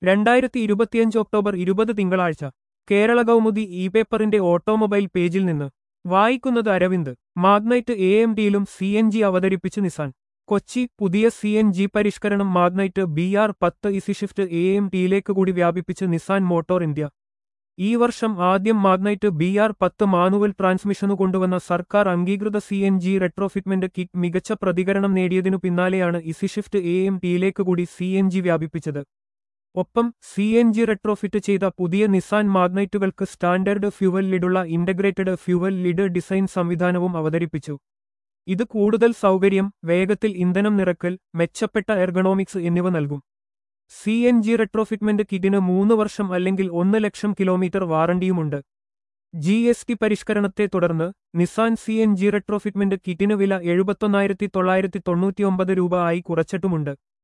രണ്ടായിരത്തി ഇരുപത്തിയഞ്ച് ഒക്ടോബർ ഇരുപത് തിങ്കളാഴ്ച കേരള കൗമുദി ഇ പേപ്പറിന്റെ ഓട്ടോമൊബൈൽ പേജിൽ നിന്ന് വായിക്കുന്നത് അരവിന്ദ് മാഗ്നൈറ്റ് എ എം ഡിയിലും സി എൻ ജി അവതരിപ്പിച്ച് നിസാൻ കൊച്ചി പുതിയ സി എൻ ജി പരിഷ്കരണം മാഗ്നൈറ്റ് ബി ആർ പത്ത് ഇസി ഷിഫ്റ്റ് എ എം ടിയിലേക്ക് കൂടി വ്യാപിപ്പിച്ച് നിസാൻ മോട്ടോർ ഇന്ത്യ ഈ വർഷം ആദ്യം മാഗ്നൈറ്റ് ബി ആർ പത്ത് മാനുവൽ ട്രാൻസ്മിഷനു കൊണ്ടുവന്ന സർക്കാർ അംഗീകൃത C N G retrofitment kit മികച്ച പ്രതികരണം നേടിയതിനു പിന്നാലെയാണ് ഇസി ഷിഫ്റ്റ് എ എം ടിയിലേക്ക് കൂടി സി എൻ ജി വ്യാപിപ്പിച്ചത് ഒപ്പം സി എൻ ജി റെട്രോഫിറ്റ് ചെയ്ത പുതിയ നിസാൻ മാഗ്നൈറ്റുകൾക്ക് സ്റ്റാൻഡേർഡ് ഫ്യുവൽ ലിഡുള്ള ഇന്റഗ്രേറ്റഡ് ഫ്യുവൽ ലിഡ് ഡിസൈൻ സംവിധാനവും അവതരിപ്പിച്ചു ഇത് കൂടുതൽ സൗകര്യം വേഗത്തിൽ ഇന്ധനം നിറക്കൽ മെച്ചപ്പെട്ട എർഗണോമിക്സ് എന്നിവ നൽകും സി എൻ ജി റെട്രോഫിറ്റ്മെന്റ് കിറ്റിന് മൂന്ന് വർഷം അല്ലെങ്കിൽ ഒന്ന് ലക്ഷം കിലോമീറ്റർ വാറണ്ടിയുമുണ്ട് ജി എസ് ടി പരിഷ്കരണത്തെ തുടർന്ന് Nissan C N G retrofitment കിറ്റിന് വില എഴുപത്തൊന്നായിരത്തി തൊള്ളായിരത്തി തൊണ്ണൂറ്റിയൊമ്പത് രൂപ ആയി കുറച്ചിട്ടുമുണ്ട്